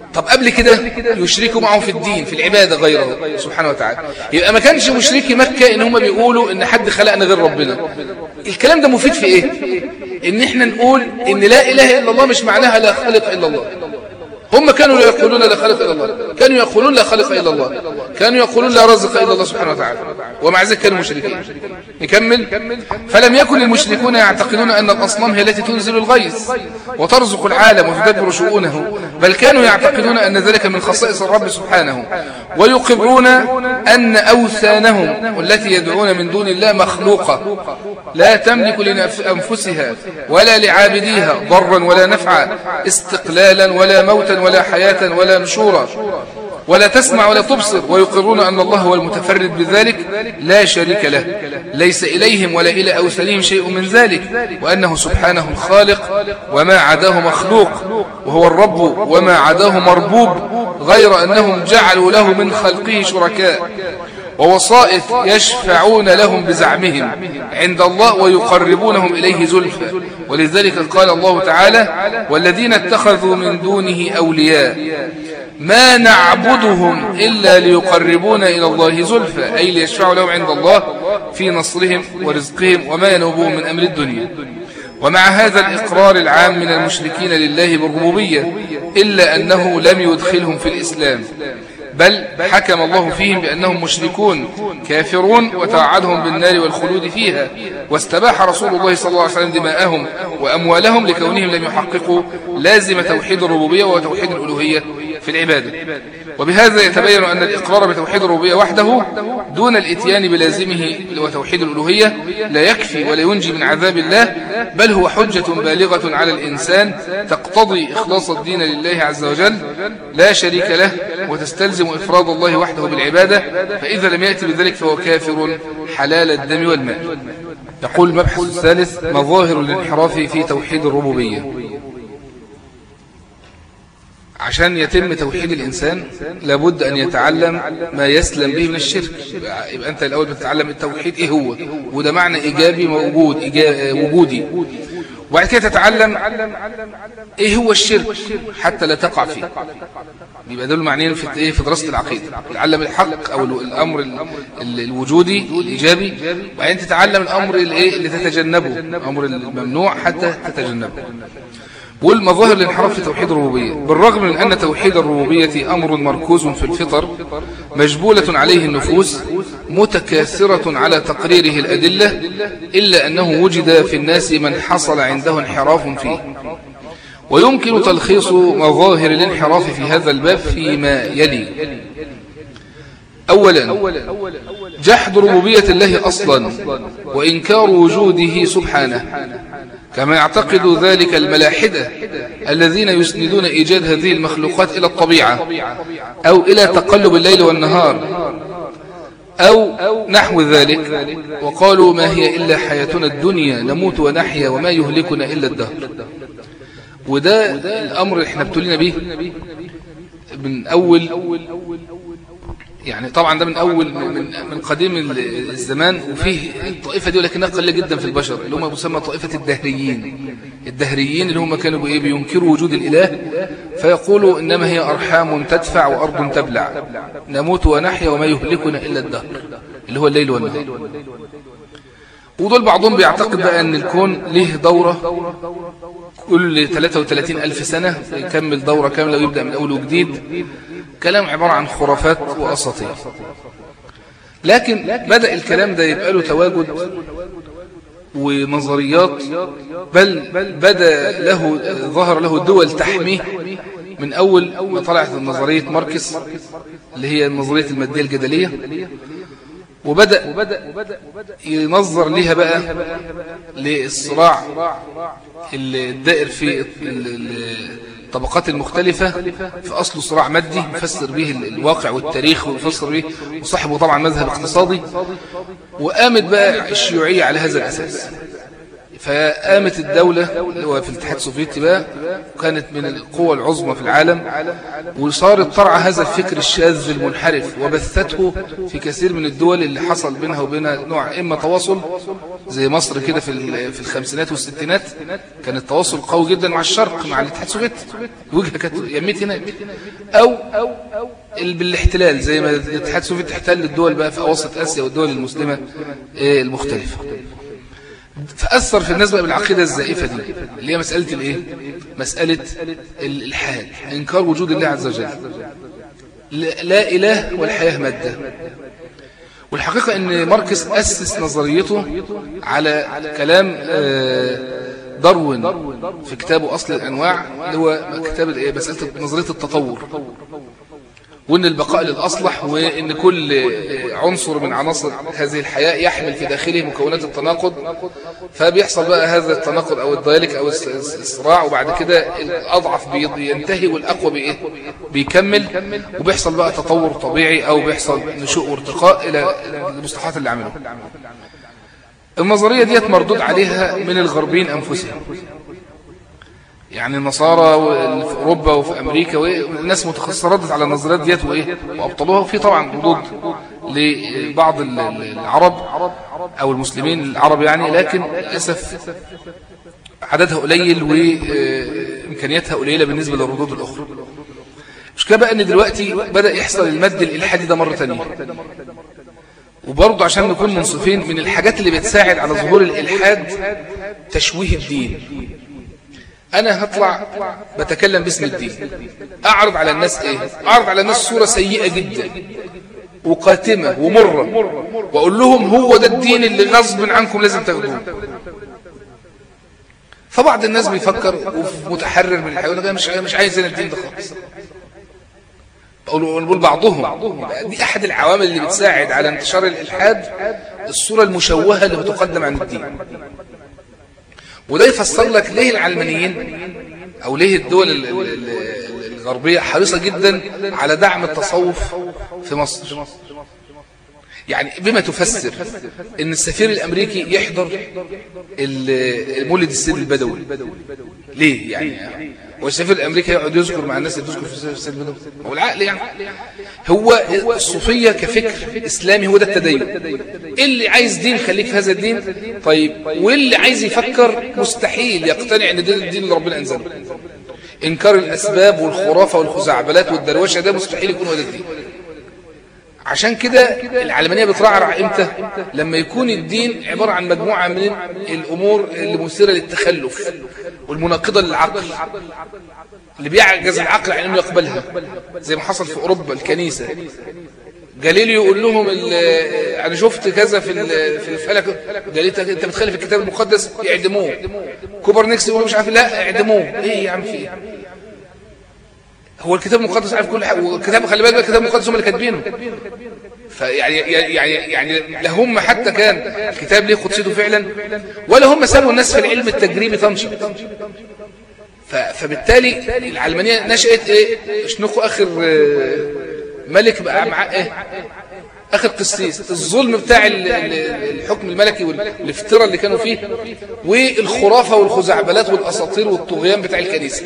طب قبل كده يشركوا معه في الدين في العبادة غيره سبحانه وتعالى يبقى ما كانش مشركي مكة ان هم بيقولوا ان حد خلقنا غير ربنا الكلام ده مفيد في ايه ان احنا نقول ان لا اله الا الله مش معناها لا خالق الا الله هم كانوا يقولون لا خالق الا الله كانوا يقولون لا خالق الا الله كانوا يقولون لا رزق الا الله سبحانه وتعالى ومع ذلك كانوا مشركين نكمل فلم يكن المشركون يعتقدون ان الاصنام هي التي تنزل الغيث وترزق العالم وتدبر شؤونه بل كانوا يعتقدون ان ذلك من خصائص الرب سبحانه ويقرون ان اوثانهم التي يدعون من دون الله مخلوقه لا تملك لانفسها ولا لعابديها ضرا ولا نفعا استقلالا ولا موتا ولا حياة ولا نشورا ولا تسمع ولا تبصر ويقرون أن الله هو المتفرد بذلك لا شريك له ليس إليهم ولا إلى أوثانهم شيء من ذلك وأنه سبحانه الخالق وما عداه مخلوق وهو الرب وما عداه مربوب غير أنهم جعلوا له من خلقه شركاء ووصائف يشفعون لهم بزعمهم عند الله ويقربونهم إليه زلفى ولذلك قال الله تعالى والذين اتخذوا من دونه أولياء ما نعبدهم إلا ليقربون إلى الله زلفى أي ليشفعوا لهم عند الله في نصرهم ورزقهم وما ينوبهم من أمر الدنيا ومع هذا الإقرار العام من المشركين لله بالربوبية إلا أنه لم يدخلهم في الإسلام بل حكم الله فيهم بأنهم مشركون كافرون وتوعدهم بالنار والخلود فيها واستباح رسول الله صلى الله عليه وسلم دماءهم وأموالهم لكونهم لم يحققوا لازم توحيد الربوبية وتوحيد الألوهية في العبادة وبهذا يتبين أن الإقرار بتوحيد الربوبية وحده دون الاتيان بلازمه وتوحيد الألوهية لا يكفي ولا ينجي من عذاب الله بل هو حجة بالغة على الإنسان تقتضي إخلاص الدين لله عز وجل لا شريك له وتستلزم إفراد الله وحده بالعبادة فإذا لم يأتي بذلك فهو كافر حلال الدم والماء يقول المبحث الثالث مظاهر الانحراف في توحيد الربوبية عشان يتم توحيد الإنسان لابد أن يتعلم ما يسلم به من الشرك يبقى أنت الأول بتتعلم التوحيد إيه هو وده معنى إيجابي موجود وجودي وبعد كده تتعلم إيه هو الشرك حتى لا تقع فيه يبقى دول معنيين في ايه في دراسه العقيده تتعلم الحق او الامر الوجودي الايجابي وبعدين تتعلم الامر الايه اللي تتجنبه الامر الممنوع حتى تتجنبه والمظاهر الانحراف في توحيد الربوبية بالرغم من أن توحيد الربوبية أمر مركوز في الفطر مجبولة عليه النفوس متكاثرة على تقريره الأدلة إلا أنه وجد في الناس من حصل عنده انحراف فيه ويمكن تلخيص مظاهر الانحراف في هذا الباب فيما يلي أولا جحد ربوبية الله أصلا وإنكار وجوده سبحانه كما يعتقد ذلك الملاحدة الذين يسندون إيجاد هذه المخلوقات إلى الطبيعة أو إلى تقلب الليل والنهار أو نحو ذلك وقالوا ما هي إلا حياتنا الدنيا نموت ونحيا وما يهلكنا إلا الدهر وده الأمر اللي احنا ابتلينا به من أول يعني طبعا ده من أول من, من قديم الزمان وفيه الطائفة دي ولكنها قليلة جدا في البشر اللي هم يسمى طائفة الدهريين الدهريين اللي هم كانوا بإيه بينكروا وجود الإله فيقولوا إنما هي أرحام تدفع وأرض تبلع نموت ونحيا وما يهلكنا إلا الدهر اللي هو الليل والنهار ودول بعضهم بيعتقد بقى أن الكون له دورة كل 33 ألف سنة يكمل دورة كاملة ويبدأ من أول وجديد كلام عبارة عن خرافات وأساطير لكن بدأ الكلام ده يبقى له تواجد ونظريات بل بدأ له ظهر له دول تحميه من أول ما طلعت نظرية ماركس اللي هي نظرية المادية الجدلية وبدأ ينظر ليها بقى للصراع الدائر في الطبقات المختلفة في أصله صراع مادي يفسر به الواقع والتاريخ ويفسر به وصاحبه طبعا مذهب اقتصادي وقامت بقى الشيوعية على هذا الأساس فقامت الدولة اللي هو في الاتحاد السوفيتي بقى وكانت من القوى العظمى في العالم وصارت ترعى هذا الفكر الشاذ المنحرف وبثته في كثير من الدول اللي حصل بينها وبينها نوع إما تواصل زي مصر كده في في الخمسينات والستينات كان التواصل قوي جدا مع الشرق مع الاتحاد السوفيتي وجهة كانت يميت هنا أو بالاحتلال زي ما الاتحاد السوفيتي احتل الدول بقى في أوسط آسيا والدول المسلمة المختلفة فأثر في الناس بقى بالعقيدة الزائفة دي اللي هي مسألة الايه مسألة الحال إنكار وجود الله عز وجل لا إله والحياة مادة والحقيقة أن ماركس أسس نظريته على كلام داروين في كتابه أصل الأنواع اللي هو كتاب مسألة نظرية التطور وان البقاء للأصلح وان كل عنصر من عناصر هذه الحياة يحمل في داخله مكونات التناقض فبيحصل بقى هذا التناقض او الديالك او الصراع وبعد كده الاضعف بينتهي والاقوى بايه بيكمل وبيحصل بقى تطور طبيعي او بيحصل نشوء وارتقاء الى المصطلحات اللي عملوها النظرية ديت مردود عليها من الغربيين انفسهم يعني النصارى في أوروبا وفي أمريكا والناس متخصصة ردت على النظريات ديت وإيه وأبطلوها وفي طبعا ردود لبعض العرب أو المسلمين العرب يعني لكن للأسف عددها قليل وإمكانياتها قليلة بالنسبة للردود الأخرى مش كده بقى أن دلوقتي بدأ يحصل المد الإلحادي ده مرة تانية وبرضه عشان نكون منصفين من الحاجات اللي بتساعد على ظهور الإلحاد تشويه الدين أنا هطلع بتكلم باسم الدين أعرض على الناس إيه أعرض على الناس صورة سيئة جدا وقاتمة ومرة وأقول لهم هو ده الدين اللي غصب عنكم لازم تاخدوه فبعض الناس بيفكر ومتحرر من الحيوان مش مش عايز انا الدين ده خالص بقول بعضهم دي أحد العوامل اللي بتساعد على انتشار الإلحاد الصورة المشوهة اللي بتقدم عن الدين وده يفسر لك ليه العلمانيين أو ليه الدول الغربية حريصة جدا على دعم التصوف في مصر يعني بما تفسر ان السفير الامريكي يحضر المولد السيد البدوي ليه يعني والسفير الامريكي يقعد يذكر مع الناس اللي تذكر في السيد البدوي هو العقل يعني هو الصوفيه كفكر اسلامي هو ده التدين اللي عايز دين خليك في هذا الدين طيب واللي عايز يفكر مستحيل يقتنع ان ده الدين اللي ربنا انزله انكار الاسباب والخرافه والخزعبلات والدروشه ده مستحيل يكون هو ده الدين عشان كده العلمانية بترعرع امتى لما يكون الدين عبارة عن مجموعة من الأمور اللي مثيرة للتخلف والمناقضة للعقل اللي بيعجز العقل عن انه يقبلها زي ما حصل في أوروبا الكنيسة جاليليو يقول لهم انا شفت كذا في في الفلك جاليليو انت بتخالف الكتاب المقدس يعدموه كوبرنيكس يقول مش عارف لا اعدموه ايه يا عم في ايه هو الكتاب المقدس عارف كل حاجه والكتاب خلي بالك الكتاب المقدس هم اللي كاتبينه فيعني يعني يعني لا هم حتى كان الكتاب ليه قدسيته فعلا ولا هم سابوا الناس في العلم التجريبي تنشط فبالتالي العلمانيه نشأت ايه اشنقوا اخر ملك بقى معاه ايه اخر قسيس الظلم بتاع الحكم الملكي والافتراء اللي كانوا فيه والخرافه والخزعبلات والاساطير والطغيان بتاع الكنيسه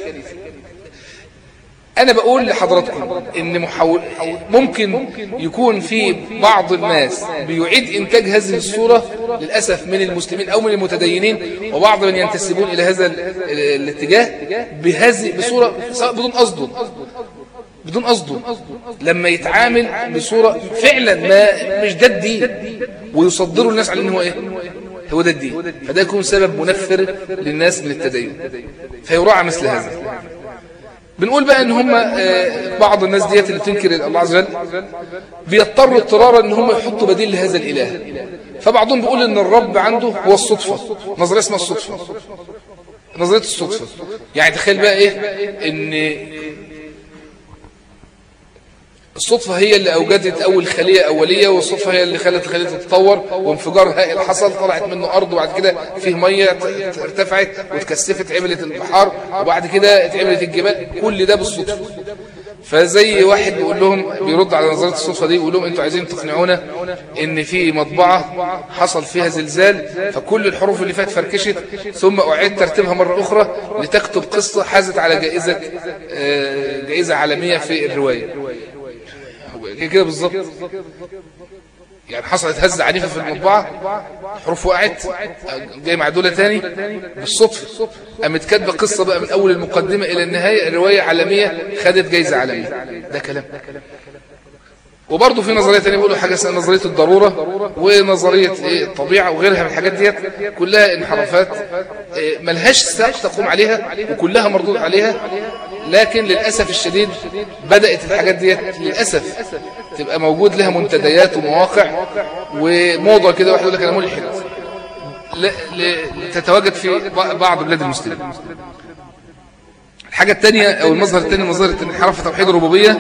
أنا بقول لحضراتكم إن محاول ممكن يكون في بعض الناس بيعيد إنتاج هذه الصورة للأسف من المسلمين أو من المتدينين وبعض من ينتسبون إلى هذا الاتجاه بهذه بصورة بدون قصده بدون قصده لما يتعامل بصورة فعلا ما مش ده الدين ويصدروا الناس على إنه إيه هو ده الدين فده يكون سبب منفر للناس من التدين فيراعى مثل هذا بنقول بقى ان هم بعض الناس ديت اللي بتنكر الله عز وجل بيضطروا اضطرارا ان هم يحطوا بديل لهذا الاله فبعضهم بيقول ان الرب عنده هو الصدفة نظرية اسمها الصدفة نظرية الصدفة يعني تخيل بقى ايه ان الصدفة هي اللي أوجدت أول خلية أولية والصدفة هي اللي خلت الخلية تتطور وانفجار هائل حصل طلعت منه أرض وبعد كده فيه مية ارتفعت وتكثفت عملت البحار وبعد كده اتعملت الجبال كل ده بالصدفة فزي واحد بيقول لهم بيرد على نظريه الصدفه دي بيقول لهم انتوا عايزين تقنعونا ان في مطبعه حصل فيها زلزال فكل الحروف اللي فات فركشت ثم اعيد ترتيبها مره اخرى لتكتب قصه حازت على جائزه آه، جائزه عالميه في الروايه كده بالظبط يعني حصلت هزة عنيفة في المطبعة حروف وقعت جاي معدولة تاني بالصدفة قامت كاتبة قصة بقى من أول المقدمة إلى النهاية رواية عالمية خدت جايزة عالمية ده كلام وبرضه في نظرية تانية بيقولوا حاجة اسمها نظرية الضرورة ونظرية إيه الطبيعة وغيرها من الحاجات ديت كلها انحرافات إيه ملهاش ساق تقوم عليها وكلها مردود عليها لكن للأسف الشديد بدأت الحاجات ديت للأسف تبقى موجود لها منتديات ومواقع وموضوع كده واحد يقول لك أنا ملحد تتواجد في بعض بلاد المسلمين الحاجة الثانية أو المظهر الثاني مظهر انحراف توحيد الربوبية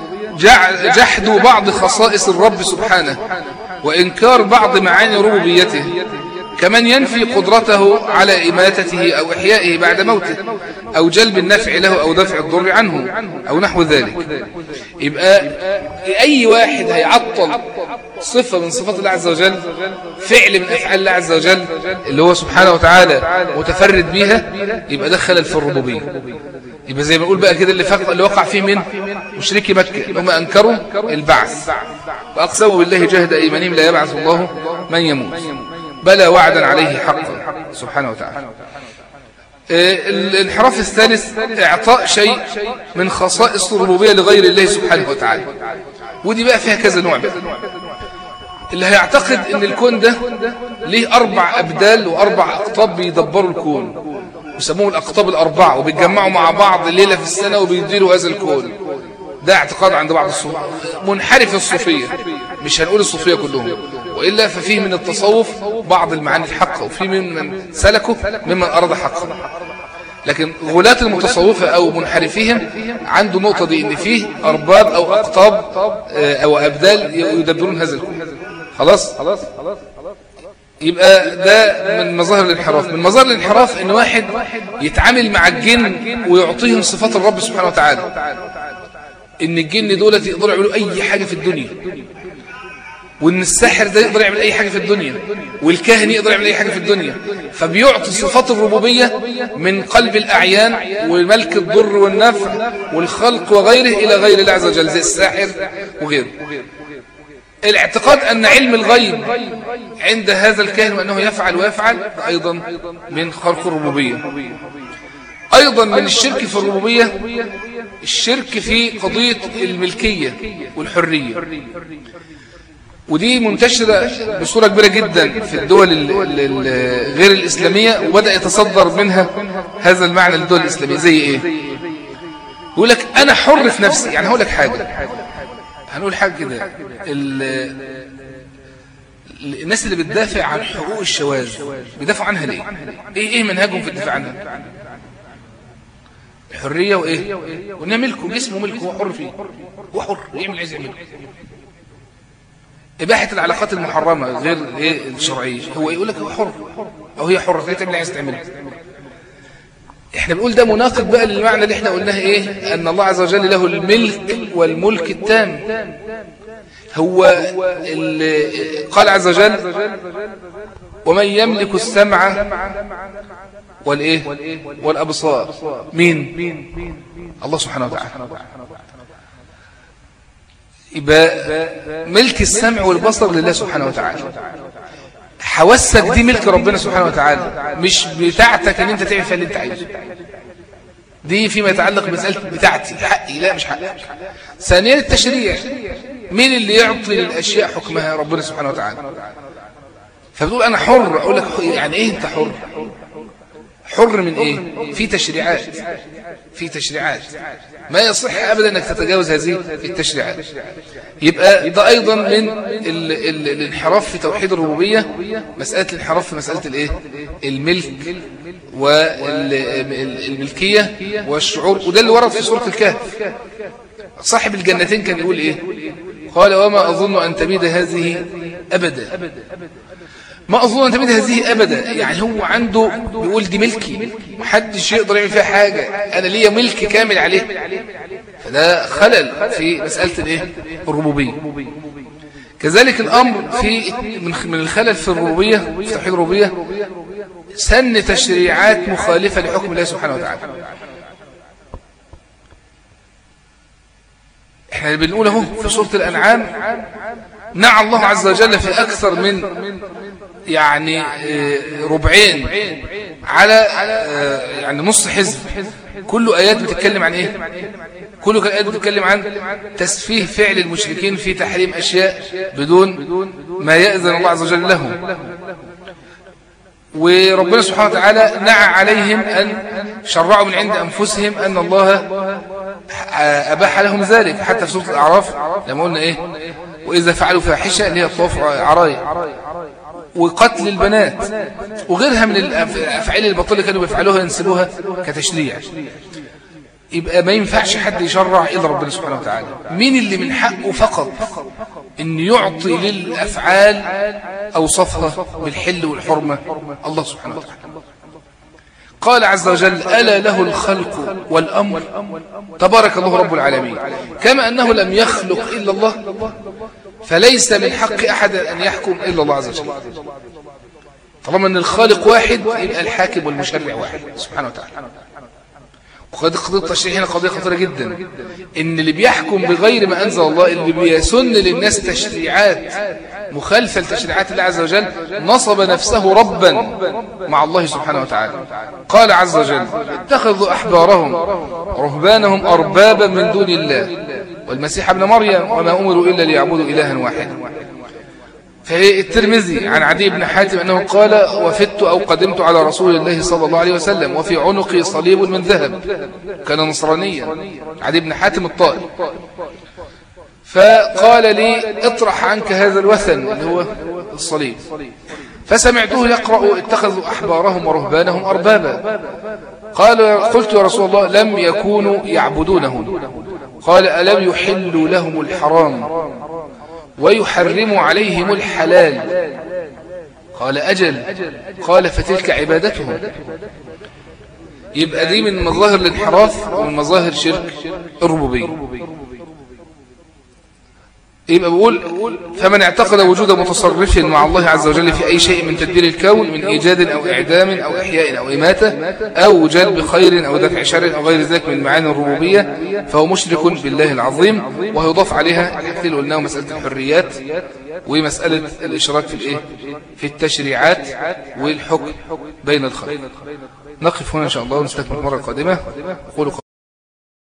جحد بعض خصائص الرب سبحانه وإنكار بعض معاني ربوبيته كمن ينفي قدرته على إماتته أو إحيائه بعد موته أو جلب النفع له أو دفع الضر عنه أو نحو ذلك يبقى أي واحد هيعطل صفة من صفات الله عز وجل فعل من أفعال الله عز وجل اللي هو سبحانه وتعالى متفرد بيها يبقى دخل في الربوبية يبقى زي ما نقول بقى كده اللي, فق... اللي وقع فيه من مشركي مكة هم أنكروا البعث وأقسموا بالله جهد أيمانهم لا يبعث الله من يموت بلى وعدا عليه حقا سبحانه وتعالى الانحراف الثالث اعطاء شيء من خصائص الربوبية لغير الله سبحانه وتعالى ودي بقى فيها كذا نوع بقى اللي هيعتقد ان الكون ده ليه اربع ابدال واربع اقطاب بيدبروا الكون يسموهم الأقطاب الأربعة وبيتجمعوا مع بعض ليلة في السنة وبيديروا هذا الكون ده اعتقاد عند بعض الصوفية منحرف الصوفية مش هنقول الصوفية كلهم وإلا ففيه من التصوف بعض المعاني الحقة وفيه من سلكه ممن أراد حقه لكن غلاة المتصوفة أو منحرفيهم عنده نقطة دي إن فيه أرباب أو أقطاب أو أبدال يدبرون هذا الكون خلاص خلاص خلاص يبقى ده من مظاهر الانحراف من مظاهر الانحراف ان واحد يتعامل مع الجن ويعطيهم صفات الرب سبحانه وتعالى ان الجن دول يقدروا يعملوا اي حاجة في الدنيا وان الساحر ده يقدر يعمل اي حاجة في الدنيا والكاهن يقدر يعمل اي حاجة في الدنيا فبيعطي صفات الربوبية من قلب الاعيان وملك الضر والنفع والخلق وغيره الى غير الله عز وجل زي الساحر وغيره الاعتقاد أن علم الغيب عند هذا الكاهن وأنه يفعل ويفعل أيضا من خلق الربوبية أيضا من الشرك في الربوبية الشرك في قضية الملكية والحرية ودي منتشرة بصورة كبيرة جدا في الدول غير الإسلامية وبدأ يتصدر منها هذا المعنى للدول الإسلامية زي إيه يقول لك أنا حر في نفسي يعني هقول لك حاجة هنقول حاجة كده الناس اللي بتدافع عن حقوق الشواذ بيدافعوا عنها ليه ايه ايه منهجهم في الدفاع عنها الحرية وايه وانها ملكه جسمه ملكه هو حر فيه هو حر يعمل عايز يعمله إباحة العلاقات المحرمة غير ايه الشرعية هو يقول لك هو حر أو هي حرة فهي تعمل عايز تعمله احنا بنقول ده مناقض بقى للمعنى اللي احنا قلناه ايه ان الله عز وجل له الملك والملك التام هو قال عز وجل ومن يملك السمع والايه والابصار مين الله سبحانه وتعالى يبقى ملك السمع والبصر لله سبحانه وتعالى حواسك دي ملك ربنا سبحانه وتعالى مش بتاعتك ان انت تعمل فيها اللي انت عايزه دي فيما يتعلق بمسألة بتاعتي حقي لا مش حقي ثانيا التشريع مين اللي يعطي للأشياء حكمها ربنا سبحانه وتعالى فبتقول أنا حر أقول لك يعني إيه أنت حر حر من إيه في تشريعات في تشريعات ما يصح أبدا أنك تتجاوز هذه التشريعات يبقى ده أيضا من ال ال الانحراف في توحيد الربوبية مسألة الانحراف في مسألة الإيه الملك والملكية والشعور وده اللي ورد في سورة الكهف صاحب الجنتين كان يقول إيه قال وما أظن أن تبيد هذه أبدا ما أظن أن تبيد هذه أبدا يعني هو عنده بيقول دي ملكي محدش يقدر يعمل فيها حاجة أنا ليا ملك كامل عليه فده خلل في مسألة الايه الربوبية كذلك الأمر في من الخلل في الربوبية في توحيد الربوبية سن تشريعات مخالفة لحكم الله سبحانه وتعالى احنا بنقوله في سورة الأنعام نعى الله عز وجل في أكثر من يعني آه، ربعين على آه، يعني نص حزب كله آيات بتتكلم عن إيه كله آيات بتتكلم عن تسفيه فعل المشركين في تحريم أشياء بدون ما يأذن الله عز وجل لهم وربنا سبحانه وتعالى نعى عليهم أن شرعوا من عند أنفسهم أن الله أباح لهم ذلك حتى في سورة الأعراف لما قلنا إيه وإذا فعلوا فاحشة اللي هي الطواف عرايا وقتل البنات وغيرها من الأفعال البطولة كانوا بيفعلوها ينسبوها كتشريع يبقى ما ينفعش حد يشرع إلا ربنا سبحانه وتعالى مين اللي من حقه فقط أن يعطي للأفعال أوصفها بالحل والحرمة الله سبحانه وتعالى قال عز وجل ألا له الخلق والأمر تبارك الله رب العالمين كما أنه لم يخلق إلا الله فليس من حق أحد أن يحكم إلا الله عز وجل طالما أن الخالق واحد يبقى الحاكم والمشرع واحد سبحانه وتعالى وقد قضية التشريع هنا قضية خطيرة جدا إن اللي بيحكم بغير ما أنزل الله اللي بيسن للناس تشريعات مخالفة لتشريعات الله عز وجل نصب نفسه ربا مع الله سبحانه وتعالى قال عز وجل اتخذوا أحبارهم رهبانهم أربابا من دون الله والمسيح ابن مريم وما أمروا إلا ليعبدوا إلها واحدا في الترمذي عن عدي بن حاتم أنه قال وفدت أو قدمت على رسول الله صلى الله عليه وسلم وفي عنقي صليب من ذهب كان نصرانيا عدي بن حاتم الطائر فقال لي اطرح عنك هذا الوثن اللي هو الصليب فسمعته يقرأ اتخذوا أحبارهم ورهبانهم أربابا قال قلت يا رسول الله لم يكونوا يعبدونهم قال ألم يحلوا لهم الحرام ويحرم عليهم الحلال قال أجل قال فتلك عبادتهم يبقى دي من مظاهر الانحراف ومن مظاهر شرك الربوبية يبقى بقول فمن اعتقد وجود متصرف مع الله عز وجل في أي شيء من تدبير الكون من إيجاد أو إعدام أو إحياء أو إماتة أو جلب خير أو دفع شر أو غير ذلك من معاني الربوبية فهو مشرك بالله العظيم ويضاف عليها الحاجتين اللي قلناه مسألة الحريات ومسألة الإشراك في الإيه؟ في التشريعات والحكم بين الخلق نقف هنا إن شاء الله ونستكمل المرة القادمة